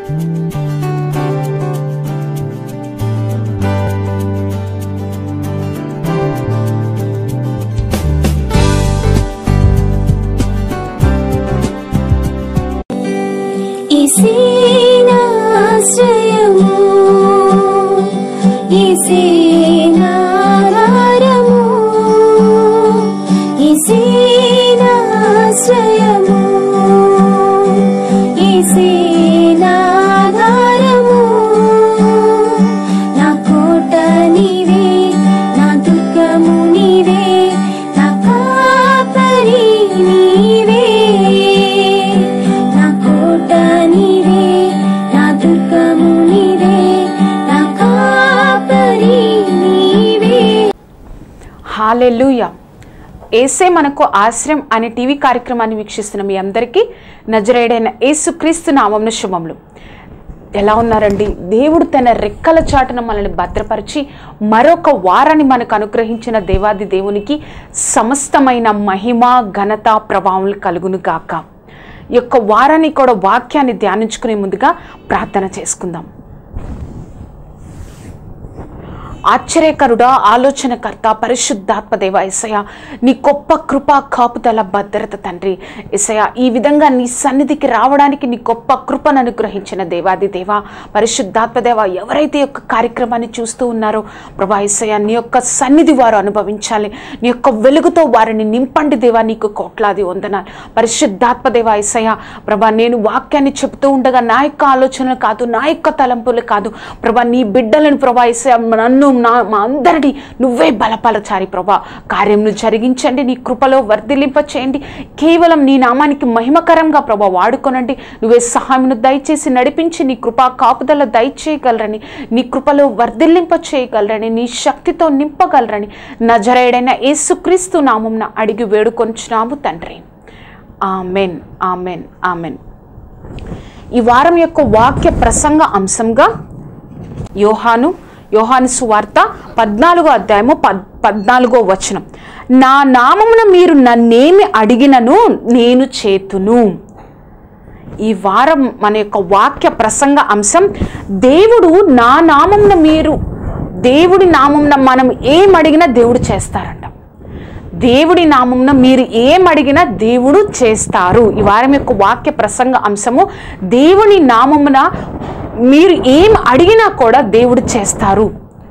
ఈసేనాశ్రయము ఈసేనాధారము ఈసేనాశ్రయము ఈసేనాధారము నా కోట నీవే నా దుర్గము నీవే నా కాపరి నీవే నా కోట నీవే నా దుర్గము నీవే నా కాపరి నీవే హాలెలుయ ఏసే మనకు ఆశ్రయం అనే టీవీ కార్యక్రమాన్ని వీక్షిస్తున్న మీ అందరికీ నజరేడైన యేసుక్రీస్తు నామంన శుభములు ఎలా ఉన్నారండి దేవుడు తన రెక్కల చాటున మనల్ని భద్రపరిచి మరొక వారాన్ని మనకు అనుగ్రహించిన దేవాది దేవునికి సమస్తమైన మహిమ ఘనత ప్రభావం కలుగును గాక ఈ యొక్క వారాన్ని కూడా వాక్యాన్ని ధ్యానించుకునే ముందుగా ప్రార్థన చేసుకుందాం ఆశ్చర్యకరుడా ఆలోచనకర్త పరిశుద్ధాత్మ దేవ ఎసయ నీ గొప్ప కృప కాపుదల భద్రత తండ్రి ఎసయ ఈ విధంగా నీ సన్నిధికి రావడానికి నీ గొప్ప కృపను అనుగ్రహించిన దేవాది దేవ పరిశుద్ధాత్మ దేవ ఎవరైతే ఈ యొక్క కార్యక్రమాన్ని చూస్తూ ఉన్నారో ప్రభా ఎసయ నీ యొక్క సన్నిధి వారు అనుభవించాలి నీ యొక్క వెలుగుతో వారిని నింపండి దేవా నీకు కోట్లాది వందనాలు పరిశుద్ధాత్మ దేవ ఎసయ ప్రభా నేను వాక్యాన్ని చెప్తూ ఉండగా నా యొక్క ఆలోచనలు కాదు నా యొక్క తలంపులు కాదు ప్రభా నీ బిడ్డలను ప్రభా ఎసయ నన్ను నా మా అందరినీ నువ్వే బలపలచారి ప్రభా కార్యమును జరిగించండి నీ కృపలో వర్ధిలింప చేయండి కేవలం నీ నామానికి మహిమకరంగా ప్రభా వాడుకొనండి నువ్వే సహాయమును దయచేసి నడిపించి నీ కృపా కాపుదల దయచేయగలరని నీ కృపలో వర్ధిల్లింప చేయగలరని నీ శక్తితో నింపగలరని నజరేడైన యేసుక్రీస్తు నామంన అడిగి వేడుకొంచున్నాము తండ్రి ఆమెన్ ఆమెన్ ఆమెన్ ఈ వారం యొక్క వాక్య ప్రసంగ అంశంగా యోహాను యోహాను సువార్త పద్నాలుగో అధ్యాయము పద్ పద్నాలుగో వచనం నా నామమున మీరు నన్నేమి అడిగినను నేను చేతును ఈ వారం మన యొక్క వాక్య ప్రసంగ అంశం దేవుడు నా నామమున మీరు దేవుడి నామమున మనం ఏం అడిగినా దేవుడు చేస్తారంట దేవుడి నామమున మీరు ఏం అడిగినా దేవుడు చేస్తారు ఈ వారం యొక్క వాక్య ప్రసంగ అంశము దేవుని నామమున మీరు ఏం అడిగినా కూడా దేవుడు చేస్తారు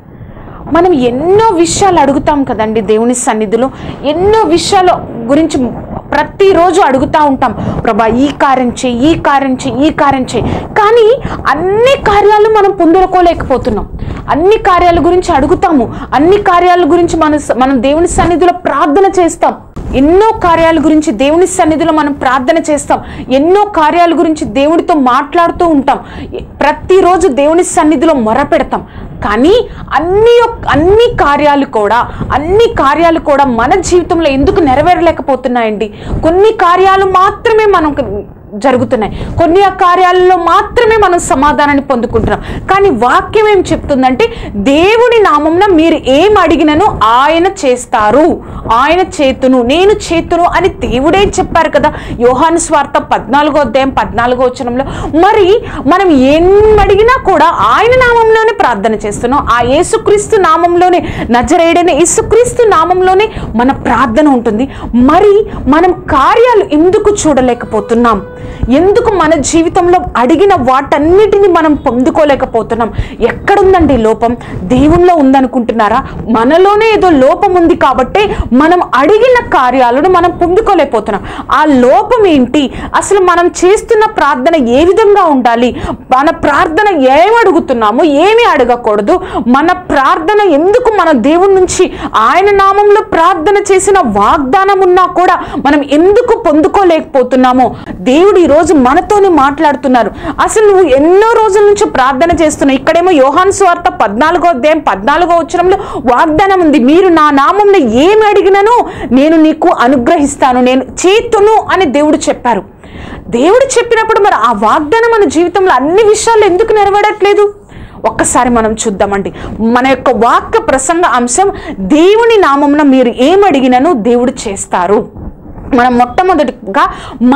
మనం ఎన్నో విషయాలు అడుగుతాం కదండి దేవుని సన్నిధిలో ఎన్నో విషయాల గురించి ప్రతిరోజు అడుగుతూ ఉంటాం ప్రభా ఈ కార్యం చేయి ఈ కార్యం చేయి ఈ కార్యం చేయి కానీ అన్ని కార్యాలు మనం పొందుకోలేకపోతున్నాం అన్ని కార్యాల గురించి అడుగుతాము అన్ని కార్యాల గురించి మన మనం దేవుని సన్నిధిలో ప్రార్థన చేస్తాం ఎన్నో కార్యాల గురించి దేవుని సన్నిధిలో మనం ప్రార్థన చేస్తాం ఎన్నో కార్యాల గురించి దేవుడితో మాట్లాడుతూ ఉంటాం ప్రతిరోజు దేవుని సన్నిధిలో మొరపెడతాం కానీ అన్ని యొక్క- అన్ని కార్యాలు కూడా అన్ని కార్యాలు కూడా మన జీవితంలో ఎందుకు నెరవేరలేకపోతున్నాయండి కొన్ని కార్యాలు మాత్రమే మనకు జరుగుతున్నాయి కొన్ని ఆ కార్యాలలో మాత్రమే మనం సమాధానాన్ని పొందుకుంటున్నాం కానీ వాక్యం ఏం చెప్తుందంటే దేవుని నామంన మీరు ఏం అడిగినను ఆయన చేస్తారు ఆయన చేతును నేను చేతును అని దేవుడే చెప్పారు కదా యోహాను స్వార్థ పద్నాలుగో అధ్యాయం పద్నాలుగో వచనంలో మరి మనం ఏం అడిగినా కూడా ఆయన నామంలోనే ప్రార్థన చేస్తున్నాం ఆ యేసుక్రీస్తు నామంలోనే నజరేడైన యేసుక్రీస్తు నామంలోనే మన ప్రార్థన ఉంటుంది మరి మనం కార్యాలు ఎందుకు చూడలేకపోతున్నాం ఎందుకు మన జీవితంలో అడిగిన వాటన్నిటిని మనం పొందుకోలేకపోతున్నాం ఎక్కడుందండి లోపం దేవుణ్ణిలో ఉందనుకుంటున్నారా మనలోనే ఏదో లోపం ఉంది కాబట్టే మనం అడిగిన కార్యాలను మనం పొందుకోలేకపోతున్నాం ఆ లోపం ఏంటి అసలు మనం చేస్తున్న ప్రార్థన ఏ విధంగా ఉండాలి మన ప్రార్థన ఏమి అడుగుతున్నాము ఏమి అడగకూడదు మన ప్రార్థన ఎందుకు మన దేవుడి నుంచి ఆయన నామంలో ప్రార్థన చేసిన వాగ్దానం ఉన్నా కూడా మనం ఎందుకు పొందుకోలేకపోతున్నామో దేవుడు ఈ రోజు మనతోనే మాట్లాడుతున్నారు అసలు నువ్వు ఎన్నో రోజుల నుంచి ప్రార్థన చేస్తున్నావు ఇక్కడేమో యోహాన్ స్వార్థ పద్నాలుగో అధ్యాయం పద్నాలుగో వచ్చరంలో వాగ్దానం ఉంది మీరు నా నామంలో ఏమి అడిగినను నేను నీకు అనుగ్రహిస్తాను నేను చేతును అని దేవుడు చెప్పారు దేవుడు చెప్పినప్పుడు మరి ఆ వాగ్దానం మన జీవితంలో అన్ని విషయాలు ఎందుకు నెరవేరట్లేదు ఒక్కసారి మనం చూద్దామండి మన యొక్క వాక్య ప్రసంగ అంశం దేవుని నామమున మీరు ఏం అడిగినను దేవుడు చేస్తారు మనం మొట్టమొదటిగా మన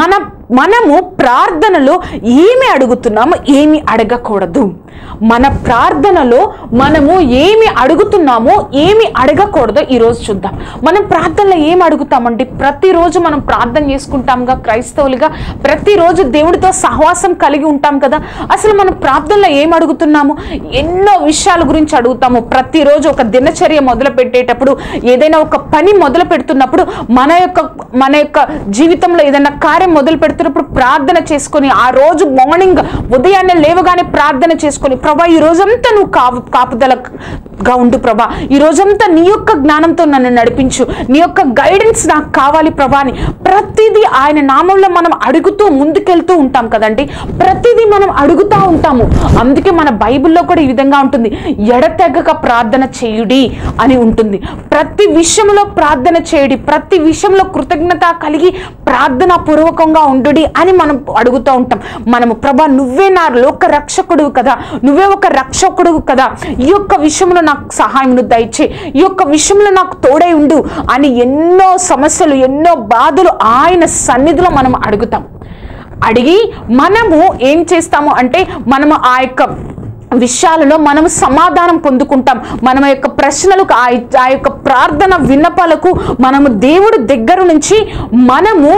మనము ప్రార్థనలో ఏమి అడుగుతున్నాము ఏమి అడగకూడదు మన ప్రార్థనలో మనము ఏమి అడుగుతున్నామో ఏమి అడగకూడదో ఈరోజు చూద్దాం మనం ప్రార్థనలో ఏమి అడుగుతామండి ప్రతిరోజు మనం ప్రార్థన చేసుకుంటాంగా క్రైస్తవులుగా ప్రతిరోజు దేవుడితో సహవాసం కలిగి ఉంటాం కదా అసలు మనం ప్రార్థనలో ఏం అడుగుతున్నాము ఎన్నో విషయాల గురించి అడుగుతాము ప్రతిరోజు ఒక దినచర్య మొదలు పెట్టేటప్పుడు ఏదైనా ఒక పని మొదలు పెడుతున్నప్పుడు మన యొక్క మన యొక్క జీవితంలో ఏదైనా కార్యం మొదలు పెడుతున్నప్పుడు ప్రార్థన చేసుకొని ఆ రోజు మార్నింగ్ ఉదయాన్నే లేవగానే ప్రార్థన చేసుకొని ప్రభా ఈ రోజంతా నువ్వు కాపు కాపుదలగా ఉండు ప్రభా ఈ రోజంతా నీ యొక్క జ్ఞానంతో నన్ను నడిపించు నీ యొక్క గైడెన్స్ నాకు కావాలి ప్రభా అని ప్రతిదీ ఆయన నామంలో మనం అడుగుతూ ముందుకెళ్తూ ఉంటాం కదండి ప్రతిదీ మనం అడుగుతూ ఉంటాము అందుకే మన బైబిల్లో కూడా ఈ విధంగా ఉంటుంది ఎడతెగక ప్రార్థన చేయుడి అని ఉంటుంది ప్రతి విషయంలో ప్రార్థన చేయుడి ప్రతి విషయంలో కృతజ్ఞత కలిగి ప్రార్థన పూర్వకంగా ఉండుడి అని మనం అడుగుతూ ఉంటాం మనము ప్రభా నువ్వే నా లోక రక్షకుడు కదా నువ్వే ఒక రక్షకుడు కదా ఈ యొక్క విషయంలో నాకు సహాయమును దయచే ఈ యొక్క విషయంలో నాకు తోడై ఉండు అని ఎన్నో సమస్యలు ఎన్నో బాధలు ఆయన సన్నిధిలో మనం అడుగుతాం అడిగి మనము ఏం చేస్తాము అంటే మనము ఆ యొక్క విషయాలలో మనము సమాధానం పొందుకుంటాం మన యొక్క ప్రశ్నలకు ఆ ఆ యొక్క ప్రార్థన విన్నపాలకు మనము దేవుడి దగ్గర నుంచి మనము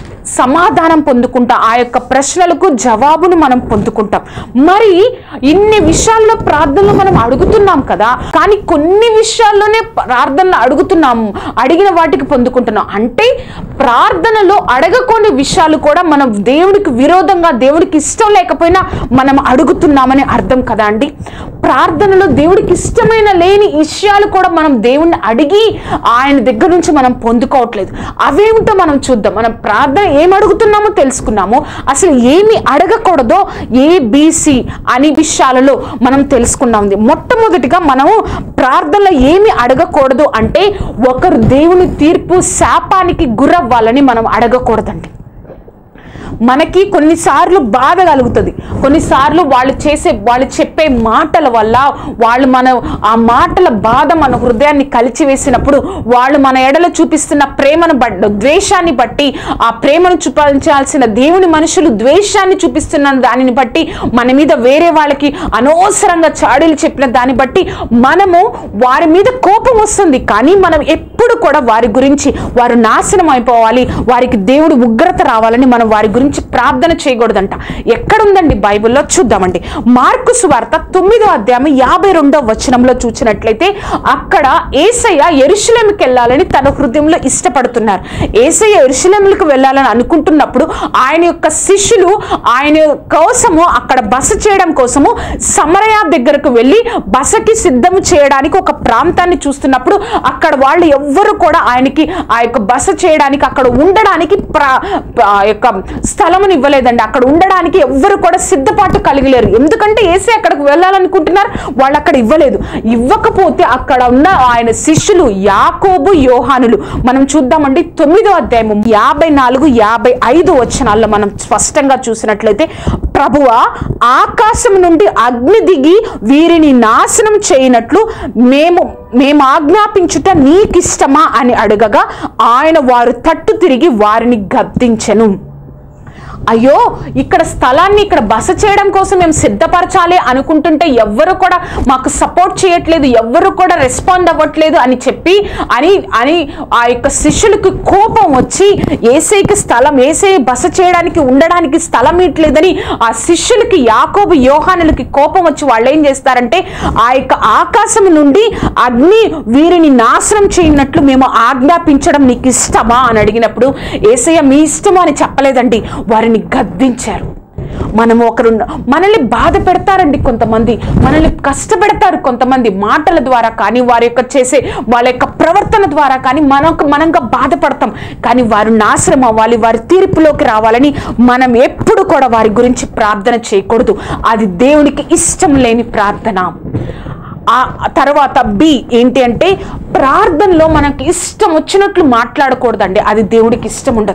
సమాధానం పొందుకుంటాం ఆ యొక్క ప్రశ్నలకు జవాబును మనం పొందుకుంటాం మరి ఇన్ని విషయాల్లో ప్రార్థనలు మనం అడుగుతున్నాం కదా కానీ కొన్ని విషయాల్లోనే ప్రార్థనలు అడుగుతున్నాము అడిగిన వాటికి పొందుకుంటున్నాం అంటే ప్రార్థనలో అడగకొన్ని విషయాలు కూడా మనం దేవుడికి విరోధంగా దేవుడికి ఇష్టం లేకపోయినా మనం అడుగుతున్నామని అర్థం కదా అండి ప్రార్థనలో దేవుడికి ఇష్టమైన లేని విషయాలు కూడా మనం దేవుణ్ణి అడిగి ఆయన దగ్గర నుంచి మనం పొందుకోవట్లేదు అవేమిటో మనం చూద్దాం మనం ప్రార్థన ఏం అడుగుతున్నామో తెలుసుకున్నాము అసలు ఏమి అడగకూడదో ఏబిసి అని విషయాలలో మనం తెలుసుకున్నాం మొట్టమొదటిగా మనము ప్రార్థనలో ఏమి అడగకూడదు అంటే ఒకరు దేవుని తీర్పు శాపానికి గురవ్వాలని మనం అడగకూడదండి మనకి కొన్నిసార్లు బాధ కలుగుతుంది కొన్నిసార్లు వాళ్ళు చేసే వాళ్ళు చెప్పే మాటల వల్ల వాళ్ళు మన ఆ మాటల బాధ మన హృదయాన్ని కలిచివేసినప్పుడు వాళ్ళు మన ఎడలో చూపిస్తున్న ప్రేమను బట్టి ద్వేషాన్ని బట్టి ఆ ప్రేమను చూపించాల్సిన దేవుని మనుషులు ద్వేషాన్ని చూపిస్తున్న దానిని బట్టి మన మీద వేరే వాళ్ళకి అనవసరంగా చాడీలు చెప్పిన దాన్ని బట్టి మనము వారి మీద కోపం వస్తుంది కానీ మనం ఎప్పుడు కూడా వారి గురించి వారు నాశనం అయిపోవాలి వారికి దేవుడు ఉగ్రత రావాలని మనం వారి గురించి ప్రార్థన చేయకూడదంట ఎక్కడుందండి బైబిల్లో చూద్దామండి మార్కు సువార్త తొమ్మిదో అధ్యాయం యాభై రెండో వచనంలో చూసినట్లయితే అక్కడ ఏసయ్య ఎరుశలేంకి వెళ్ళాలని తన హృదయంలో ఇష్టపడుతున్నారు ఏసయ్య ఎరుశలేంలకు వెళ్ళాలని అనుకుంటున్నప్పుడు ఆయన యొక్క శిష్యులు ఆయన కోసము అక్కడ బస చేయడం కోసము సమరయ దగ్గరకు వెళ్ళి బసకి సిద్ధం చేయడానికి ఒక ప్రాంతాన్ని చూస్తున్నప్పుడు అక్కడ వాళ్ళు ఎవ్వరు కూడా ఆయనకి ఆ యొక్క బస చేయడానికి అక్కడ ఉండడానికి ప్ర ఆ యొక్క స్థలముని ఇవ్వలేదండి అక్కడ ఉండడానికి ఎవ్వరు కూడా సిద్ధపాటు కలిగలేరు ఎందుకంటే ఏసీ అక్కడికి వెళ్ళాలనుకుంటున్నారు వాళ్ళు అక్కడ ఇవ్వలేదు ఇవ్వకపోతే అక్కడ ఉన్న ఆయన శిష్యులు యాకోబు యోహానులు మనం చూద్దామండి తొమ్మిదో అధ్యాయము యాభై నాలుగు యాభై ఐదు వచనాల్లో మనం స్పష్టంగా చూసినట్లయితే ప్రభువా ఆకాశం నుండి అగ్ని దిగి వీరిని నాశనం చేయనట్లు మేము మేము ఆజ్ఞాపించుట నీకిష్టమా అని అడగగా ఆయన వారు తట్టు తిరిగి వారిని గద్దించెను అయ్యో ఇక్కడ స్థలాన్ని ఇక్కడ బస చేయడం కోసం మేము సిద్ధపరచాలి అనుకుంటుంటే ఎవ్వరు కూడా మాకు సపోర్ట్ చేయట్లేదు ఎవ్వరు కూడా రెస్పాండ్ అవ్వట్లేదు అని చెప్పి అని అని ఆ యొక్క శిష్యులకి కోపం వచ్చి ఏసైకి స్థలం ఏసై బస చేయడానికి ఉండడానికి స్థలం ఇట్లేదని ఆ శిష్యులకి యాకోబు యోహానులకి కోపం వచ్చి వాళ్ళు ఏం చేస్తారంటే ఆ యొక్క ఆకాశం నుండి అగ్ని వీరిని నాశనం చేయనట్లు మేము ఆజ్ఞాపించడం నీకు ఇష్టమా అని అడిగినప్పుడు ఏసయ్య మీ ఇష్టమా అని చెప్పలేదండి వారిని గద్దించారు మనము ఒకరు మనల్ని బాధ పెడతారండి కొంతమంది మనల్ని కష్టపెడతారు కొంతమంది మాటల ద్వారా కానీ వారి యొక్క చేసే వాళ్ళ యొక్క ప్రవర్తన ద్వారా కానీ మనకు మనంగా బాధపడతాం కానీ వారు నాశనం అవ్వాలి వారి తీర్పులోకి రావాలని మనం ఎప్పుడు కూడా వారి గురించి ప్రార్థన చేయకూడదు అది దేవునికి ఇష్టం లేని ప్రార్థన ఆ తర్వాత బి ఏంటి అంటే ప్రార్థనలో మనకి ఇష్టం వచ్చినట్లు మాట్లాడకూడదండి అది దేవుడికి ఇష్టం ఉండదు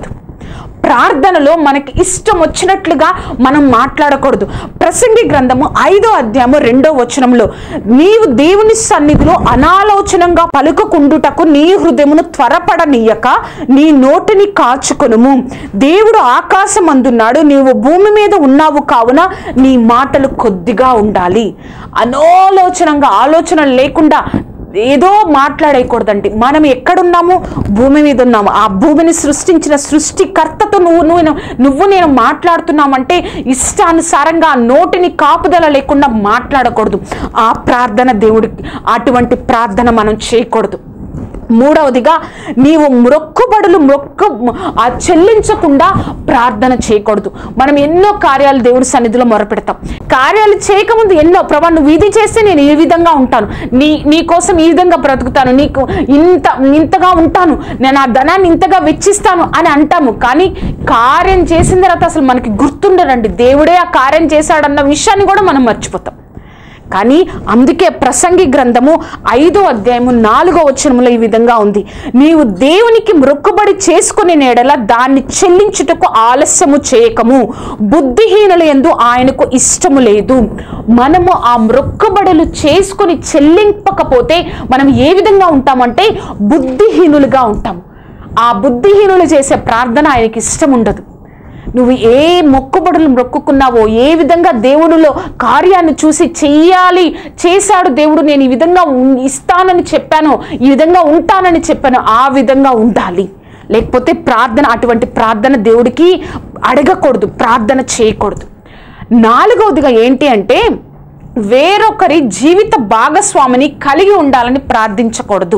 ప్రార్థనలో మనకి ఇష్టం వచ్చినట్లుగా మనం మాట్లాడకూడదు ప్రసంగి గ్రంథము ఐదో అధ్యాయము రెండో వచనంలో నీవు దేవుని సన్నిధిలో అనాలోచనంగా పలుకుకుండుటకు నీ హృదయమును త్వరపడనీయక నీ నోటిని కాచుకొనుము దేవుడు ఆకాశం అందున్నాడు నీవు భూమి మీద ఉన్నావు కావున నీ మాటలు కొద్దిగా ఉండాలి అనాలోచనంగా ఆలోచన లేకుండా ఏదో మాట్లాడేయకూడదండి మనం ఎక్కడున్నాము భూమి మీద ఉన్నాము ఆ భూమిని సృష్టించిన సృష్టికర్తతో నువ్వు నువ్వు నువ్వు నేను మాట్లాడుతున్నామంటే ఇష్టానుసారంగా ఆ నోటిని కాపుదల లేకుండా మాట్లాడకూడదు ఆ ప్రార్థన దేవుడికి అటువంటి ప్రార్థన మనం చేయకూడదు మూడవదిగా నీవు మొక్కుబడులు మొక్కు ఆ చెల్లించకుండా ప్రార్థన చేయకూడదు మనం ఎన్నో కార్యాలు దేవుడి సన్నిధిలో మొరపెడతాం కార్యాలు చేయకముందు ఎన్నో ప్రభా నువ్వు ఇది చేస్తే నేను ఈ విధంగా ఉంటాను నీ నీ కోసం ఈ విధంగా బ్రతుకుతాను నీకు ఇంత ఇంతగా ఉంటాను నేను ఆ ధనాన్ని ఇంతగా వెచ్చిస్తాను అని అంటాము కానీ కార్యం చేసిన తర్వాత అసలు మనకి గుర్తుండదండి దేవుడే ఆ కార్యం చేశాడన్న విషయాన్ని కూడా మనం మర్చిపోతాం కానీ అందుకే ప్రసంగి గ్రంథము ఐదో అధ్యాయము నాలుగో వచనములో ఈ విధంగా ఉంది నీవు దేవునికి మొక్కుబడి చేసుకునే నేడల దాన్ని చెల్లించుటకు ఆలస్యము చేయకము బుద్ధిహీనుల ఎందు ఆయనకు ఇష్టము లేదు మనము ఆ మొక్కుబడులు చేసుకుని చెల్లింపకపోతే మనం ఏ విధంగా ఉంటామంటే బుద్ధిహీనులుగా ఉంటాం ఆ బుద్ధిహీనులు చేసే ప్రార్థన ఆయనకి ఇష్టం ఉండదు నువ్వు ఏ మొక్కుబడులు మొక్కుకున్నావో ఏ విధంగా దేవునిలో కార్యాన్ని చూసి చెయ్యాలి చేశాడు దేవుడు నేను ఈ విధంగా ఉన్- ఇస్తానని చెప్పాను ఈ విధంగా ఉంటానని చెప్పాను ఆ విధంగా ఉండాలి లేకపోతే ప్రార్థన అటువంటి ప్రార్థన దేవుడికి అడగకూడదు ప్రార్థన చేయకూడదు నాలుగవదిగా ఏంటి అంటే వేరొకరి జీవిత భాగస్వామిని కలిగి ఉండాలని ప్రార్థించకూడదు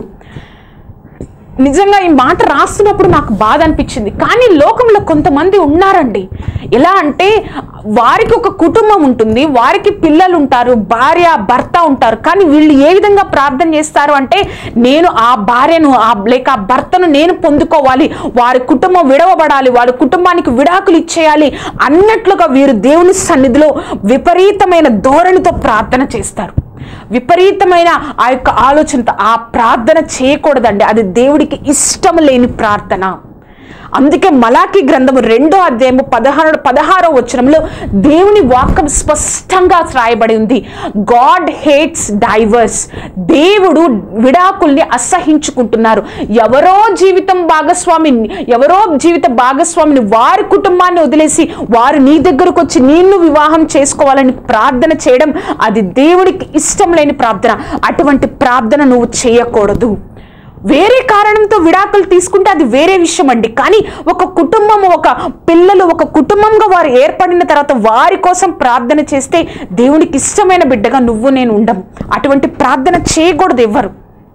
నిజంగా ఈ మాట రాస్తున్నప్పుడు నాకు బాధ అనిపించింది కానీ లోకంలో కొంతమంది ఉన్నారండి ఎలా అంటే వారికి ఒక కుటుంబం ఉంటుంది వారికి పిల్లలు ఉంటారు భార్య భర్త ఉంటారు కానీ వీళ్ళు ఏ విధంగా ప్రార్థన చేస్తారు అంటే నేను ఆ భార్యను ఆ లేక ఆ భర్తను నేను పొందుకోవాలి వారి కుటుంబం విడవబడాలి వారి కుటుంబానికి విడాకులు ఇచ్చేయాలి అన్నట్లుగా వీరు దేవుని సన్నిధిలో విపరీతమైన ధోరణితో ప్రార్థన చేస్తారు విపరీతమైన ఆ యొక్క ఆలోచనతో ఆ ప్రార్థన చేయకూడదండి అది దేవుడికి ఇష్టం లేని ప్రార్థన అందుకే మలాకి గ్రంథము రెండో అధ్యాయము పదహారు పదహారో వచనంలో దేవుని వాక్యం స్పష్టంగా రాయబడి ఉంది గాడ్ హేట్స్ డైవర్స్ దేవుడు విడాకుల్ని అసహించుకుంటున్నారు ఎవరో జీవితం భాగస్వామి ఎవరో జీవిత భాగస్వామిని వారి కుటుంబాన్ని వదిలేసి వారు నీ దగ్గరకు వచ్చి నిన్ను వివాహం చేసుకోవాలని ప్రార్థన చేయడం అది దేవుడికి ఇష్టం లేని ప్రార్థన అటువంటి ప్రార్థన నువ్వు చేయకూడదు వేరే కారణంతో విడాకులు తీసుకుంటే అది వేరే విషయం అండి కానీ ఒక కుటుంబం ఒక పిల్లలు ఒక కుటుంబంగా వారు ఏర్పడిన తర్వాత వారి కోసం ప్రార్థన చేస్తే దేవునికి ఇష్టమైన బిడ్డగా నువ్వు నేను ఉండం అటువంటి ప్రార్థన చేయకూడదు ఎవ్వరు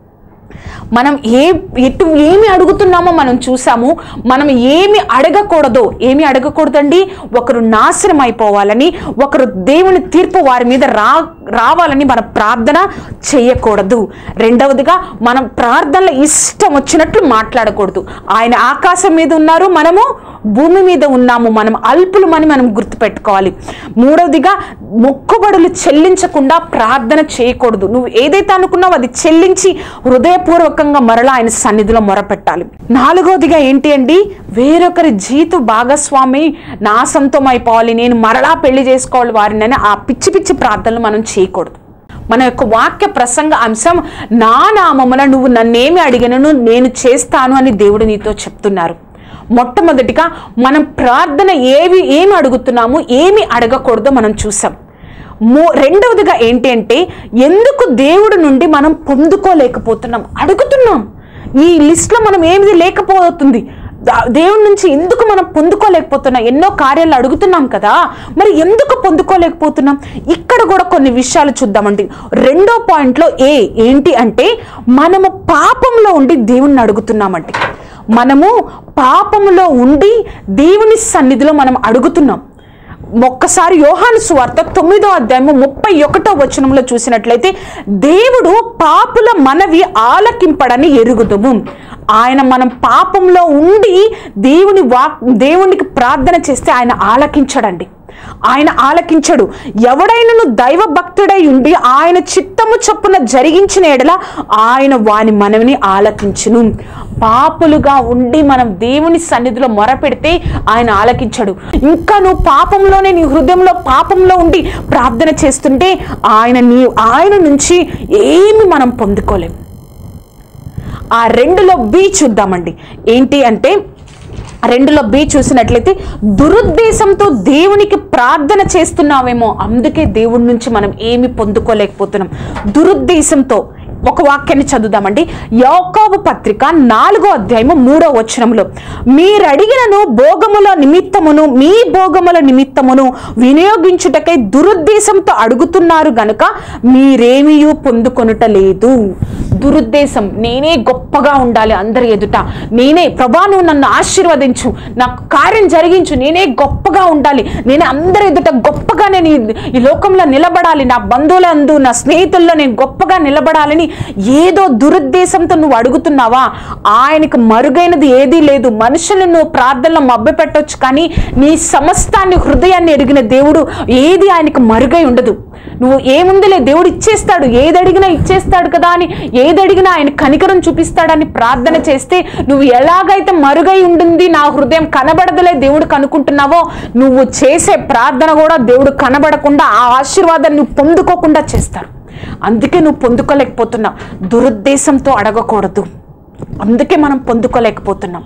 మనం ఏ ఎటు ఏమి అడుగుతున్నామో మనం చూసాము మనం ఏమి అడగకూడదో ఏమి అడగకూడదండి ఒకరు నాశనం అయిపోవాలని ఒకరు దేవుని తీర్పు వారి మీద రా రావాలని మన ప్రార్థన చేయకూడదు రెండవదిగా మనం ప్రార్థనలో ఇష్టం వచ్చినట్లు మాట్లాడకూడదు ఆయన ఆకాశం మీద ఉన్నారు మనము భూమి మీద ఉన్నాము మనం అల్పులమని మనం గుర్తుపెట్టుకోవాలి మూడవదిగా మొక్కుబడులు చెల్లించకుండా ప్రార్థన చేయకూడదు నువ్వు ఏదైతే అనుకున్నావో అది చెల్లించి హృదయపూర్వకంగా మరలా ఆయన సన్నిధిలో మొరపెట్టాలి నాలుగవదిగా ఏంటి అండి వేరొకరి జీతు భాగస్వామి నా సొంతం అయిపోవాలి నేను మరలా పెళ్లి చేసుకోవాలి వారిని ఆ పిచ్చి పిచ్చి ప్రార్థనలు మనం చేయకూడదు మన యొక్క వాక్య ప్రసంగ అంశం నా నామమున నువ్వు నన్నేమి అడిగినను నేను చేస్తాను అని దేవుడు నీతో చెప్తున్నారు మొట్టమొదటిగా మనం ప్రార్థన ఏవి ఏమి అడుగుతున్నాము ఏమి అడగకూడదో మనం చూసాం మూ రెండవదిగా ఏంటి అంటే ఎందుకు దేవుడి నుండి మనం పొందుకోలేకపోతున్నాం అడుగుతున్నాం ఈ లిస్ట్లో మనం ఏమిది లేకపోతుంది దా- దేవుడి నుంచి ఎందుకు మనం పొందుకోలేకపోతున్నాం ఎన్నో కార్యాలు అడుగుతున్నాం కదా మరి ఎందుకు పొందుకోలేకపోతున్నాం ఇక్కడ కూడా కొన్ని విషయాలు చూద్దామండి రెండో పాయింట్లో ఏ ఏంటి అంటే మనము పాపంలో ఉండి దేవుణ్ణి అడుగుతున్నామండి మనము పాపములో ఉండి దేవుని సన్నిధిలో మనం అడుగుతున్నాం ఒక్కసారి యోహాను సువార్త తొమ్మిదో అధ్యాయము ముప్పై ఒకటో వచనంలో చూసినట్లయితే దేవుడు పాపుల మనవి ఆలకింపడని ఎరుగుదుము ఆయన మనం పాపంలో ఉండి దేవుని వాక్ దేవునికి ప్రార్థన చేస్తే ఆయన ఆలకించడండి ఆయన ఆలకించడు ఎవడైనను దైవ భక్తుడై ఉండి ఆయన చిత్తము చొప్పున జరిగించిన ఎడల ఆయన వాని మనవిని ఆలకించును పాపులుగా ఉండి మనం దేవుని సన్నిధిలో మొరపెడితే ఆయన ఆలకించడు ఇంకా నువ్వు పాపంలోనే నీ హృదయంలో పాపంలో ఉండి ప్రార్థన చేస్తుంటే ఆయన నీ ఆయన నుంచి ఏమి మనం పొందుకోలేం ఆ రెండులో బి చూద్దామండి ఏంటి అంటే రెండులో బి చూసినట్లయితే దురుద్దేశంతో దేవునికి ప్రార్థన చేస్తున్నావేమో అందుకే దేవుడి నుంచి మనం ఏమి పొందుకోలేకపోతున్నాం దురుద్దేశంతో ఒక వాక్యాన్ని చదువుదామండి యోకోబు పత్రిక నాలుగో అధ్యాయము మూడో వచనంలో మీరు అడిగినను భోగముల నిమిత్తమును మీ భోగముల నిమిత్తమును వినియోగించుటకై దురుద్దేశంతో అడుగుతున్నారు గనుక మీరేమీయూ పొందుకొనుట లేదు దురుద్దేశం నేనే గొప్పగా ఉండాలి అందరి ఎదుట నేనే ప్రభా నువ్వు నన్ను ఆశీర్వదించు నాకు కార్యం జరిగించు నేనే గొప్పగా ఉండాలి నేనే అందరి ఎదుట గొప్పగా నేను ఈ- ఈ లోకంలో నిలబడాలి నా బంధువులందు నా స్నేహితుల్లో నేను గొప్పగా నిలబడాలని ఏదో దురుద్దేశంతో నువ్వు అడుగుతున్నావా ఆయనకు మరుగైనది ఏదీ లేదు మనుషులను నువ్వు ప్రార్థనలో మభ్య పెట్టొచ్చు కానీ నీ సమస్తాన్ని హృదయాన్ని ఎరిగిన దేవుడు ఏది ఆయనకు మరుగై ఉండదు నువ్వు ఏముందిలే దేవుడు ఇచ్చేస్తాడు ఏది అడిగినా ఇచ్చేస్తాడు కదా అని ఏది అడిగినా ఆయన కనికరం చూపిస్తాడని ప్రార్థన చేస్తే నువ్వు ఎలాగైతే మరుగై ఉంటుంది నా హృదయం కనబడదులే దేవుడు కనుకుంటున్నావో నువ్వు చేసే ప్రార్థన కూడా దేవుడు కనబడకుండా ఆ ఆశీర్వాదాన్ని నువ్వు పొందుకోకుండా చేస్తారు అందుకే నువ్వు పొందుకోలేకపోతున్నావు దురుద్దేశంతో అడగకూడదు అందుకే మనం పొందుకోలేకపోతున్నాం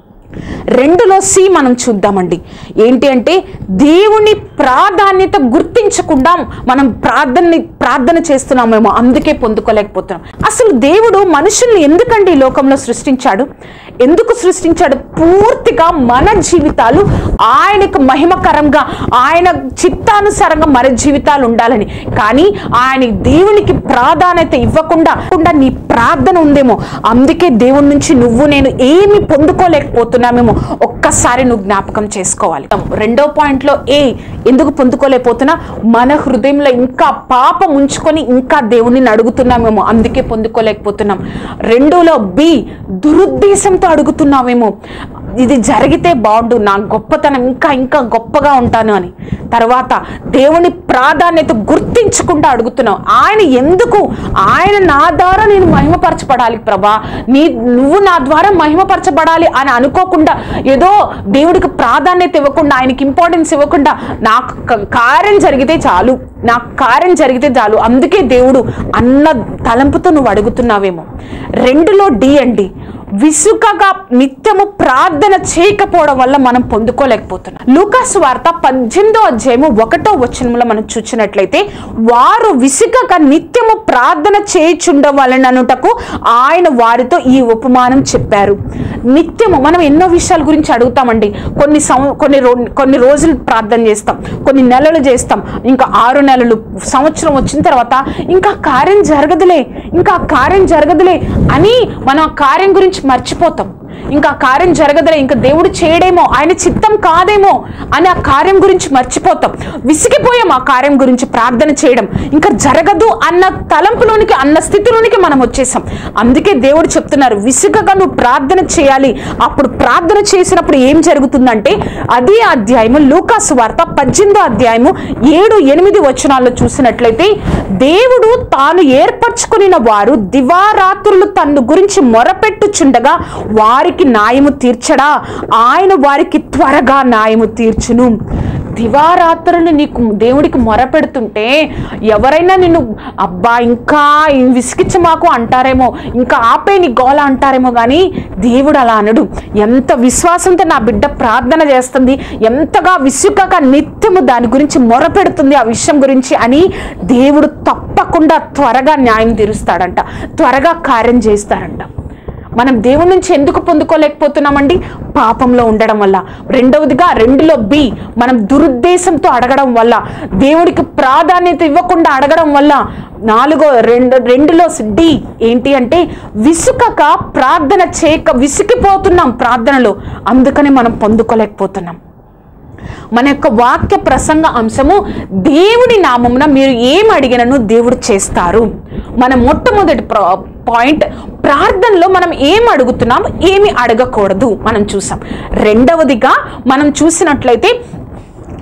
రెండులో సి మనం చూద్దామండి ఏంటి అంటే దేవుని ప్రాధాన్యత గుర్తించకుండా మనం ప్రార్థనని ప్రార్థన చేస్తున్నామేమో అందుకే పొందుకోలేకపోతున్నాం అసలు దేవుడు మనుషుల్ని ఎందుకండి ఈ లోకంలో సృష్టించాడు ఎందుకు సృష్టించాడు పూర్తిగా మన జీవితాలు ఆయనకు మహిమకరంగా ఆయన చిత్తానుసారంగా మన జీవితాలు ఉండాలని కానీ ఆయన దేవునికి ప్రాధాన్యత ఇవ్వకుండా ఇవ్వకుండా నీ ప్రార్థన ఉందేమో అందుకే దేవుడి నుంచి నువ్వు నేను ఏమి పొందుకోలేకపోతున్నామేమో ఒక్కసారి నువ్వు జ్ఞాపకం చేసుకోవాలి రెండో పాయింట్ లో ఏ ఎందుకు పొందుకోలేకపోతున్నా మన హృదయంలో ఇంకా పాపం ఉంచుకొని ఇంకా దేవుణ్ణి అడుగుతున్నామేమో అందుకే పొందుకోలేకపోతున్నాం రెండోలో బి దురుద్దేశంతో అడుగుతున్నామేమో ఇది జరిగితే బాగుండు నా గొప్పతనం ఇంకా ఇంకా గొప్పగా ఉంటాను అని తర్వాత దేవుని ప్రాధాన్యత గుర్తించకుండా అడుగుతున్నావు ఆయన ఎందుకు ఆయన నా ద్వారా నేను మహిమపరచబడాలి ప్రభా నీ నువ్వు నా ద్వారా మహిమపరచబడాలి అని అనుకోకుండా ఏదో దేవుడికి ప్రాధాన్యత ఇవ్వకుండా ఆయనకి ఇంపార్టెన్స్ ఇవ్వకుండా నాకు క- కార్యం జరిగితే చాలు నాకు కార్యం జరిగితే చాలు అందుకే దేవుడు అన్న తలంపుతో నువ్వు అడుగుతున్నావేమో రెండులో డి అండి విసుకగా నిత్యము ప్రార్థన చేయకపోవడం వల్ల మనం పొందుకోలేకపోతున్నాం లూకాసు వార్త పద్దెనిమిదో అధ్యాయము ఒకటో వచనంలో మనం చూసినట్లయితే వారు విసుకగా నిత్యము ప్రార్థన చేయుచుండ వలననుటకు ఆయన వారితో ఈ ఉపమానం చెప్పారు నిత్యము మనం ఎన్నో విషయాల గురించి అడుగుతామండి కొన్ని సం కొన్ని రో కొన్ని రోజులు ప్రార్థన చేస్తాం కొన్ని నెలలు చేస్తాం ఇంకా ఆరు నెలలు సంవత్సరం వచ్చిన తర్వాత ఇంకా కార్యం జరగదులే ఇంకా కార్యం జరగదులే అని మనం ఆ కార్యం గురించి మర్చిపోతాం ఇంకా ఆ కార్యం జరగదులే ఇంకా దేవుడు చేయడేమో ఆయన చిత్తం కాదేమో అని ఆ కార్యం గురించి మర్చిపోతాం విసిగిపోయాం ఆ కార్యం గురించి ప్రార్థన చేయడం ఇంకా జరగదు అన్న తలంపులోనికి అన్న స్థితిలోనికి మనం వచ్చేసాం అందుకే దేవుడు చెప్తున్నారు విసుగగా నువ్వు ప్రార్థన చేయాలి అప్పుడు ప్రార్థన చేసినప్పుడు ఏం జరుగుతుందంటే అదే అధ్యాయము లూకాసు వార్త పద్దెనిమిదో అధ్యాయము ఏడు ఎనిమిది వచనాల్లో చూసినట్లయితే దేవుడు తాను ఏర్పరచుకుని వారు దివారాత్రులు తన్ను గురించి మొరపెట్టుచుండగా వారికి న్యాయము తీర్చడా ఆయన వారికి త్వరగా న్యాయము తీర్చును దివారాత్రులు నీకు దేవుడికి మొరపెడుతుంటే ఎవరైనా నిన్ను అబ్బా ఇంకా విసిగిచ్చ మాకు అంటారేమో ఇంకా ఆపే నీ గోల అంటారేమో కానీ దేవుడు అలా అనడు ఎంత విశ్వాసంతో నా బిడ్డ ప్రార్థన చేస్తుంది ఎంతగా విసుకగా నిత్యము దాని గురించి మొరపెడుతుంది ఆ విషయం గురించి అని దేవుడు తప్పకుండా త్వరగా న్యాయం తీరుస్తాడంట త్వరగా కార్యం చేస్తాడంట మనం దేవుడి నుంచి ఎందుకు పొందుకోలేకపోతున్నామండి పాపంలో ఉండడం వల్ల రెండవదిగా రెండులో బి మనం దురుద్దేశంతో అడగడం వల్ల దేవుడికి ప్రాధాన్యత ఇవ్వకుండా అడగడం వల్ల నాలుగో రెండు రెండులో డి ఏంటి అంటే విసుకక ప్రార్థన చేయక విసిగిపోతున్నాం ప్రార్థనలో అందుకని మనం పొందుకోలేకపోతున్నాం మన యొక్క వాక్య ప్రసంగ అంశము దేవుడి నామమున మీరు ఏం అడిగినను దేవుడు చేస్తారు మన మొట్టమొదటి ప్ర- పాయింట్ ప్రార్థనలో మనం ఏం అడుగుతున్నాం ఏమి అడగకూడదు మనం చూసాం రెండవదిగా మనం చూసినట్లయితే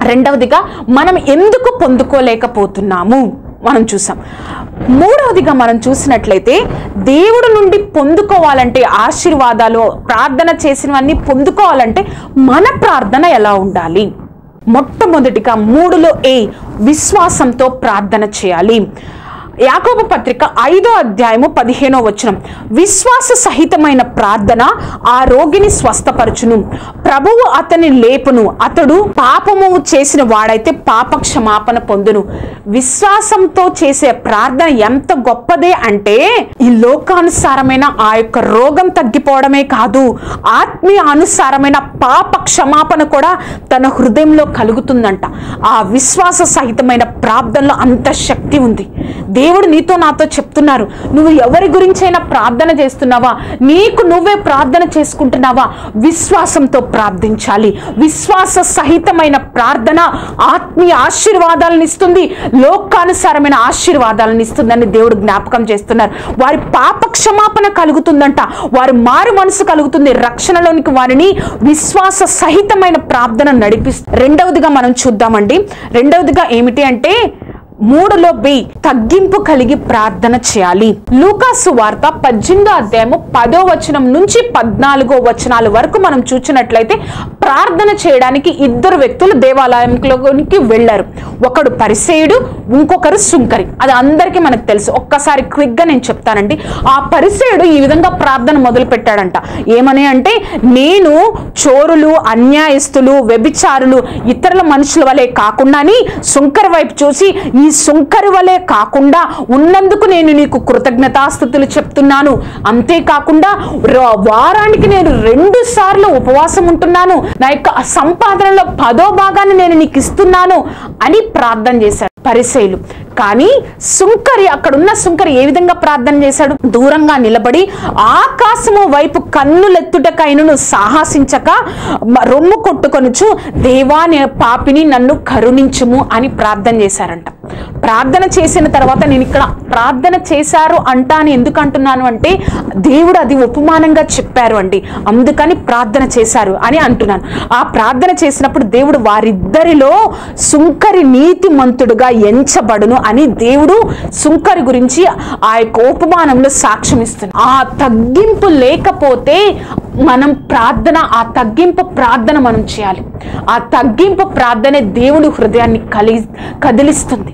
రెండవదిగా మనం ఎందుకు పొందుకోలేకపోతున్నాము మనం చూసాం మూడవదిగా మనం చూసినట్లయితే దేవుడు నుండి పొందుకోవాలంటే ఆశీర్వాదాలు ప్రార్థన చేసినవన్నీ పొందుకోవాలంటే మన ప్రార్థన ఎలా ఉండాలి మొట్టమొదటిగా మూడులో ఏ విశ్వాసంతో ప్రార్థన చేయాలి యాకోబు పత్రిక ఐదో అధ్యాయము పదిహేనో వచనం విశ్వాస సహితమైన ప్రార్థన ఆ రోగిని స్వస్థపరచును ప్రభువు అతని లేపును అతడు పాపము చేసిన వాడైతే పాప క్షమాపణ పొందును విశ్వాసంతో చేసే ప్రార్థన ఎంత గొప్పదే అంటే ఈ లోకానుసారమైన ఆ యొక్క రోగం తగ్గిపోవడమే కాదు ఆత్మీయ అనుసారమైన పాప క్షమాపణ కూడా తన హృదయంలో కలుగుతుందంట ఆ విశ్వాస సహితమైన ప్రార్థనలో అంత శక్తి ఉంది దేవుడు నీతో నాతో చెప్తున్నారు నువ్వు ఎవరి గురించైనా ప్రార్థన చేస్తున్నావా నీకు నువ్వే ప్రార్థన చేసుకుంటున్నావా విశ్వాసంతో ప్రార్థించాలి విశ్వాస సహితమైన ప్రార్థన ఆత్మీయ ఆశీర్వాదాలను ఇస్తుంది లోకానుసారమైన ఆశీర్వాదాలను ఇస్తుందని దేవుడు జ్ఞాపకం చేస్తున్నారు వారి పాప క్షమాపణ కలుగుతుందంట వారి మారు మనసు కలుగుతుంది రక్షణలోనికి వారిని విశ్వాస సహితమైన ప్రార్థన నడిపిస్తుంది రెండవదిగా మనం చూద్దామండి రెండవదిగా ఏమిటి అంటే మూడులో బి తగ్గింపు కలిగి ప్రార్థన చేయాలి లూకాసు వార్త పద్దెనిమిదో అధ్యాయము పదో వచనం నుంచి పద్నాలుగో వచనాల వరకు మనం చూసినట్లయితే ప్రార్థన చేయడానికి ఇద్దరు వ్యక్తులు దేవాలయంలోకి వెళ్ళారు ఒకడు పరిసేయుడు ఇంకొకరు సుంకరి అది అందరికీ మనకు తెలుసు ఒక్కసారి క్విక్ గా నేను చెప్తానండి ఆ పరిసేయుడు ఈ విధంగా ప్రార్థన మొదలు పెట్టాడంట ఏమని అంటే నేను చోరులు అన్యాయస్తులు వ్యభిచారులు ఇతరుల మనుషుల వలె కాకుండాని సుంకరి వైపు చూసి ఈ సుంకరి వలె కాకుండా ఉన్నందుకు నేను నీకు కృతజ్ఞతాస్థుతులు చెప్తున్నాను అంతేకాకుండా ర- వారానికి నేను రెండు సార్లు ఉపవాసం ఉంటున్నాను నా యొక్క సంపాదనలో పదో భాగాన్ని నేను నీకు ఇస్తున్నాను అని ప్రార్థన చేశాడు పరిసైలు కానీ సుంకరి అక్కడున్న సుంకరి ఏ విధంగా ప్రార్థన చేశాడు దూరంగా నిలబడి ఆకాశము వైపు కన్నులెత్తుటకైనను సాహసించక మ- రొమ్ము కొట్టుకొనుచు దేవా నే పాపిని నన్ను కరుణించుము అని ప్రార్థన చేశారంట ప్రార్థన చేసిన తర్వాత నేను ఇక్కడ ప్రార్థన చేశారు అంట అని ఎందుకు అంటున్నాను అంటే దేవుడు అది ఉపమానంగా చెప్పారు అండి అందుకని ప్రార్థన చేశారు అని అంటున్నాను ఆ ప్రార్థన చేసినప్పుడు దేవుడు వారిద్దరిలో సుంకరి నీతిమంతుడుగా ఎంచబడును అని దేవుడు సుంకరి గురించి ఆ యొక్క ఉపమానంలో సాక్ష్యం ఇస్తున్నాడు ఆ తగ్గింపు లేకపోతే మనం ప్రార్థన ఆ తగ్గింపు ప్రార్థన మనం చేయాలి ఆ తగ్గింపు ప్రార్థనే దేవుడు హృదయాన్ని కలి కదిలిస్తుంది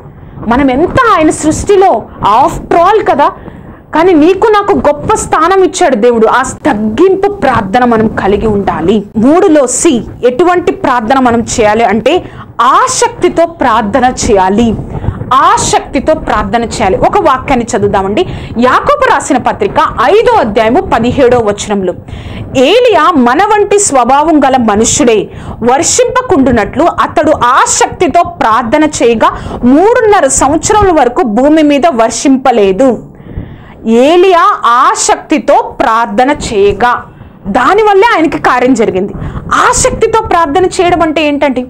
మనం ఎంత ఆయన సృష్టిలో ఆఫ్టర్ ఆల్ కదా కానీ నీకు నాకు గొప్ప స్థానం ఇచ్చాడు దేవుడు ఆ తగ్గింపు ప్రార్థన మనం కలిగి ఉండాలి మూడులో సి ఎటువంటి ప్రార్థన మనం చేయాలి అంటే ఆసక్తితో ప్రార్థన చేయాలి ఆసక్తితో ప్రార్థన చేయాలి ఒక వాక్యాన్ని చదువుదామండి యాకోబు రాసిన పత్రిక ఐదో అధ్యాయము పదిహేడో వచనంలో ఏలియా మన వంటి స్వభావం గల మనుష్యుడే వర్షింపకుండునట్లు అతడు ఆసక్తితో ప్రార్థన చేయగా మూడున్నర సంవత్సరాల వరకు భూమి మీద వర్షింపలేదు ఏలియా ఆసక్తితో ప్రార్థన చేయగా దానివల్లే ఆయనకి కార్యం జరిగింది ఆసక్తితో ప్రార్థన చేయడం అంటే ఏంటంటే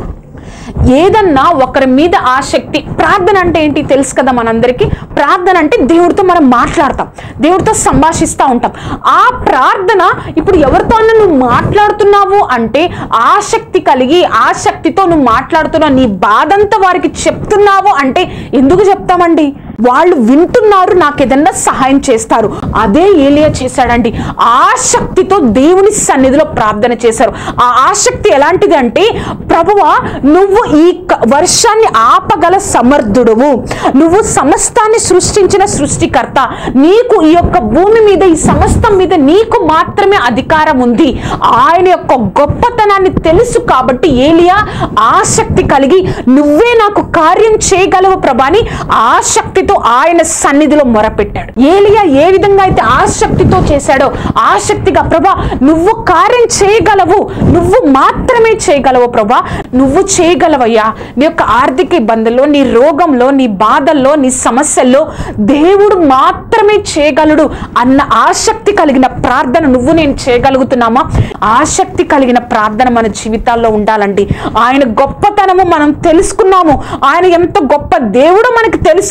ఏదన్నా ఒకరి మీద ఆసక్తి ప్రార్థన అంటే ఏంటి తెలుసు కదా మనందరికీ ప్రార్థన అంటే దేవుడితో మనం మాట్లాడతాం దేవుడితో సంభాషిస్తూ ఉంటాం ఆ ప్రార్థన ఇప్పుడు ఎవరితో అన్నా నువ్వు మాట్లాడుతున్నావు అంటే ఆసక్తి కలిగి ఆసక్తితో నువ్వు మాట్లాడుతున్నావు నీ బాధంతా వారికి చెప్తున్నావు అంటే ఎందుకు చెప్తామండి వాళ్ళు వింటున్నారు నాకు ఏదన్నా సహాయం చేస్తారు అదే ఏలియా చేశాడండి ఆసక్తితో దేవుని సన్నిధిలో ప్రార్థన చేశారు ఆ ఆసక్తి ఎలాంటిది అంటే ప్రభువా నువ్వు ఈ క- వర్షాన్ని ఆపగల సమర్థుడువు నువ్వు సమస్తాన్ని సృష్టించిన సృష్టికర్త నీకు ఈ యొక్క భూమి మీద ఈ సమస్తం మీద నీకు మాత్రమే అధికారం ఉంది ఆయన యొక్క గొప్పతనాన్ని తెలుసు కాబట్టి ఏలియా ఆసక్తి కలిగి నువ్వే నాకు కార్యం చేయగలవు ప్రభాని ఆసక్తితో ఆయన సన్నిధిలో మొరపెట్టాడు ఏలియా ఏ విధంగా అయితే ఆసక్తితో చేశాడో ఆసక్తిగా ప్రభా నువ్వు కార్యం చేయగలవు నువ్వు మాత్రమే చేయగలవు ప్రభా నువ్వు చేయగలవయ్యా నీ యొక్క ఆర్థిక ఇబ్బందుల్లో నీ రోగంలో నీ బాధల్లో నీ సమస్యల్లో దేవుడు మాత్రమే చేయగలడు అన్న ఆసక్తి కలిగిన ప్రార్థన నువ్వు నేను చేయగలుగుతున్నామా ఆసక్తి కలిగిన ప్రార్థన మన జీవితాల్లో ఉండాలండి ఆయన గొప్పతనము మనం తెలుసుకున్నాము ఆయన ఎంత గొప్ప దేవుడు మనకు తెలుసు అయినా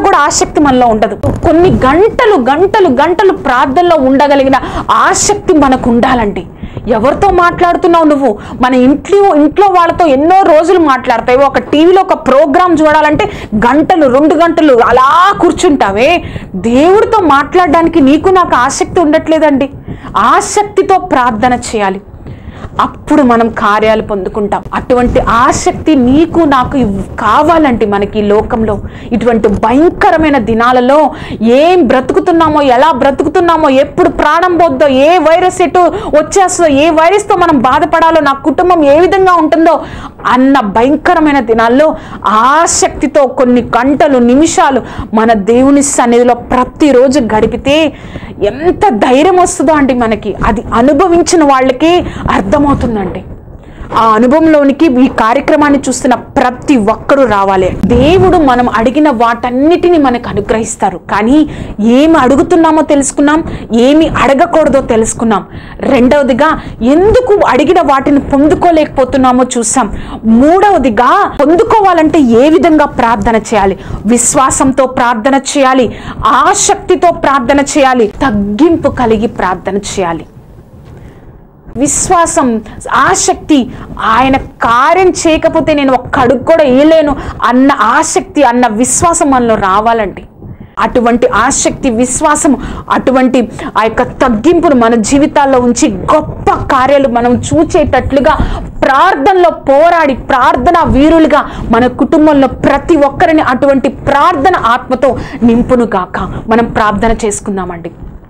కూడా ఆసక్తి మనలో ఉండదు కొన్ని గంటలు గంటలు గంటలు ప్రార్థనలో ఉండగలిగిన ఆసక్తి మనకు ఉండాలండి ఎవరితో మాట్లాడుతున్నావు నువ్వు మన ఇంట్లో ఇంట్లో వాళ్ళతో ఎన్నో రోజులు మాట్లాడతావు ఒక టీవీలో ఒక ప్రోగ్రామ్ చూడాలంటే గంటలు రెండు గంటలు అలా కూర్చుంటావే దేవుడితో మాట్లాడడానికి నీకు నాకు ఆసక్తి ఉండట్లేదండి ఆసక్తితో ప్రార్థన చేయాలి అప్పుడు మనం కార్యాలు పొందుకుంటాం అటువంటి ఆసక్తి నీకు నాకు ఇవ్- కావాలంటే మనకి ఈ లోకంలో ఇటువంటి భయంకరమైన దినాలలో ఏం బ్రతుకుతున్నామో ఎలా బ్రతుకుతున్నామో ఎప్పుడు ప్రాణం పోద్దో ఏ వైరస్ ఎటు వచ్చేస్తుందో ఏ వైరస్తో మనం బాధపడాలో నా కుటుంబం ఏ విధంగా ఉంటుందో అన్న భయంకరమైన దినాల్లో ఆసక్తితో కొన్ని గంటలు నిమిషాలు మన దేవుని సన్నిధిలో ప్రతిరోజు గడిపితే ఎంత ధైర్యం వస్తుందో అండి మనకి అది అనుభవించిన వాళ్ళకి అర్థమవుతుందండి ఆ అనుభవంలోనికి ఈ కార్యక్రమాన్ని చూస్తున్న ప్రతి ఒక్కరూ రావాలి దేవుడు మనం అడిగిన వాటన్నిటిని మనకు అనుగ్రహిస్తారు కానీ ఏమి అడుగుతున్నామో తెలుసుకున్నాం ఏమి అడగకూడదో తెలుసుకున్నాం రెండవదిగా ఎందుకు అడిగిన వాటిని పొందుకోలేకపోతున్నామో చూసాం మూడవదిగా పొందుకోవాలంటే ఏ విధంగా ప్రార్థన చేయాలి విశ్వాసంతో ప్రార్థన చేయాలి ఆసక్తితో ప్రార్థన చేయాలి తగ్గింపు కలిగి ప్రార్థన చేయాలి విశ్వాసం ఆసక్తి ఆయన కార్యం చేయకపోతే నేను ఒక్క అడుగు కూడా వేయలేను అన్న ఆసక్తి అన్న విశ్వాసం మనలో రావాలండి అటువంటి ఆసక్తి విశ్వాసం అటువంటి ఆ యొక్క తగ్గింపును మన జీవితాల్లో ఉంచి గొప్ప కార్యాలు మనం చూచేటట్లుగా ప్రార్థనలో పోరాడి ప్రార్థన వీరులుగా మన కుటుంబంలో ప్రతి ఒక్కరిని అటువంటి ప్రార్థన ఆత్మతో నింపును గాక మనం ప్రార్థన చేసుకుందామండి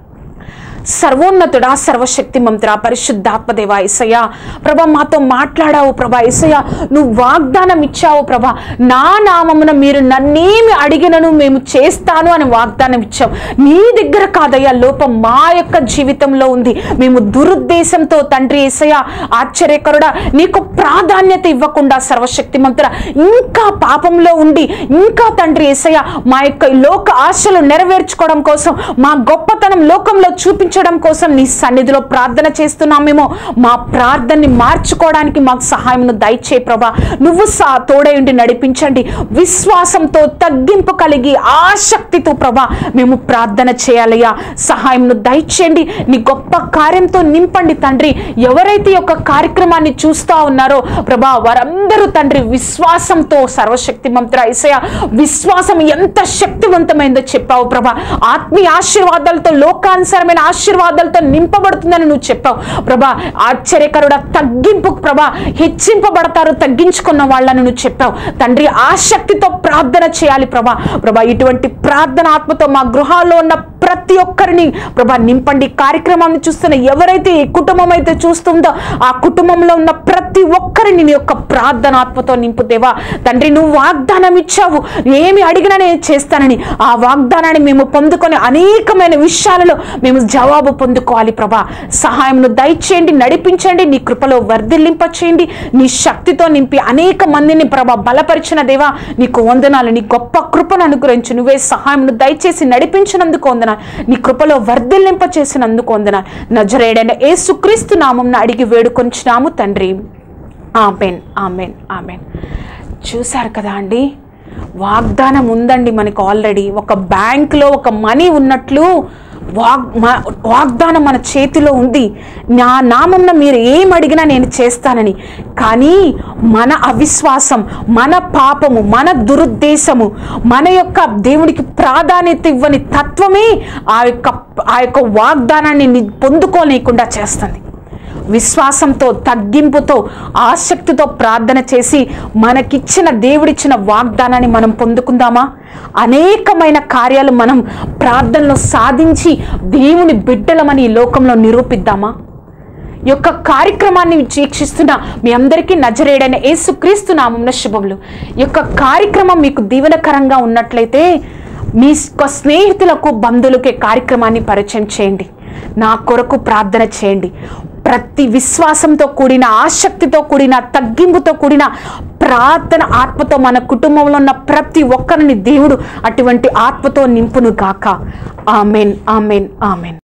సర్వోన్నతుడా సర్వశక్తి మంత్ర పరిశుద్ధాత్మదేవ ఇసయ్య ప్రభ మాతో మాట్లాడావు ప్రభా ఇసయ్య నువ్వు వాగ్దానం ఇచ్చావు ప్రభా నా నామమున మీరు నన్నేమి అడిగినను మేము చేస్తాను అని వాగ్దానం ఇచ్చావు నీ దగ్గర కాదయ్యా లోపం మా యొక్క జీవితంలో ఉంది మేము దురుద్దేశంతో తండ్రి ఏసయ్య ఆశ్చర్యకరుడా నీకు ప్రాధాన్యత ఇవ్వకుండా సర్వశక్తి మంత్ర ఇంకా పాపంలో ఉండి ఇంకా తండ్రి ఏసయ్య మా యొక్క ఈ లోక ఆశలు నెరవేర్చుకోవడం కోసం మా గొప్పతనం లోకంలో చూపించడం కోసం నీ సన్నిధిలో ప్రార్థన చేస్తున్నామేమో మా ప్రార్థనని మార్చుకోవడానికి మాకు సహాయమును దయచే ప్రభా నువ్వు సా తోడయుండి నడిపించండి విశ్వాసంతో తగ్గింపు కలిగి ఆసక్తితో ప్రభా మేము ప్రార్థన చేయాలయ్యా సహాయంను దయచేయండి నీ గొప్ప కార్యంతో నింపండి తండ్రి ఎవరైతే ఈ యొక్క కార్యక్రమాన్ని చూస్తా ఉన్నారో ప్రభా వారందరూ తండ్రి విశ్వాసంతో సర్వశక్తి మంత్ర ఇసయ విశ్వాసం ఎంత శక్తివంతమైందో చెప్పావు ప్రభా ఆత్మీయ ఆశీర్వాదాలతో లోకానుసరమైన ఆశీర్వాదాలతో నింపబడుతుందని నువ్వు చెప్పావు ప్రభా ఆశ్చర్యకరుడ తగ్గింపు ప్రభా హెచ్చింపబడతారు తగ్గించుకున్న వాళ్ళని నువ్వు చెప్పావు తండ్రి ఆసక్తితో ప్రార్థన చేయాలి ప్రభా ప్రభా ఇటువంటి ప్రార్థన ఆత్మతో మా గృహాల్లో ఉన్న ప్రతి ఒక్కరిని ప్రభా నింపండి కార్యక్రమాన్ని చూస్తున్న ఎవరైతే ఈ కుటుంబం అయితే చూస్తుందో ఆ కుటుంబంలో ఉన్న ప్రతి ఒక్కరిని నీ యొక్క ప్రార్థన ఆత్మతో నింపుదేవా తండ్రి నువ్వు వాగ్దానం ఇచ్చావు ఏమి అడిగినా నేను చేస్తానని ఆ వాగ్దానాన్ని మేము పొందుకొని అనేకమైన విషయాలలో మేము జవాబు పొందుకోవాలి ప్రభా సహాయంను దయచేయండి నడిపించండి నీ కృపలో వర్ధిల్లింప చేయండి నీ శక్తితో నింపి అనేక మందిని ప్రభా బలపరిచిన దేవా నీకు వందనాలు నీ గొప్ప కృపను అనుగ్రహించు నువ్వే సహాయంను దయచేసి నడిపించినందుకు వందనాలు నీ కృపలో వర్ధిల్లింప చేసినందుకు వందనాలు నజరేడైన ఏ సుక్రీస్తు నామం అడిగి వేడుకొంచున్నాము తండ్రి ఆమెన్ ఆమెన్ ఆమెన్ చూశారు కదా అండి వాగ్దానం ఉందండి మనకు ఆల్రెడీ ఒక బ్యాంక్లో ఒక మనీ ఉన్నట్లు వాగ్ మ- వాగ్దానం మన చేతిలో ఉంది నా నామంన మీరు ఏం అడిగినా నేను చేస్తానని కానీ మన అవిశ్వాసం మన పాపము మన దురుద్దేశము మన యొక్క దేవుడికి ప్రాధాన్యత ఇవ్వని తత్వమే ఆ యొక్క ఆ యొక్క వాగ్దానాన్ని ని- పొందుకోలేకుండా చేస్తుంది విశ్వాసంతో తగ్గింపుతో ఆసక్తితో ప్రార్థన చేసి మనకిచ్చిన దేవుడిచ్చిన వాగ్దానాన్ని మనం పొందుకుందామా అనేకమైన కార్యాలు మనం ప్రార్థనలో సాధించి దేవుని బిడ్డలమని ఈ లోకంలో నిరూపిద్దామా ఈ యొక్క కార్యక్రమాన్ని వీక్షిస్తున్న మీ అందరికీ నజరేడైన యేసుక్రీస్తు నామంన శుభములు ఈ యొక్క కార్యక్రమం మీకు దీవెనకరంగా ఉన్నట్లయితే మీ యొక్క స్నేహితులకు బంధువులకి ఈ కార్యక్రమాన్ని పరిచయం చేయండి నా కొరకు ప్రార్థన చేయండి ప్రతి విశ్వాసంతో కూడిన ఆసక్తితో కూడిన తగ్గింపుతో కూడిన ప్రార్థన ఆత్మతో మన కుటుంబంలో ఉన్న ప్రతి ఒక్కరిని దేవుడు అటువంటి ఆత్మతో నింపును గాక ఆమెన్ ఆమెన్ ఆమెన్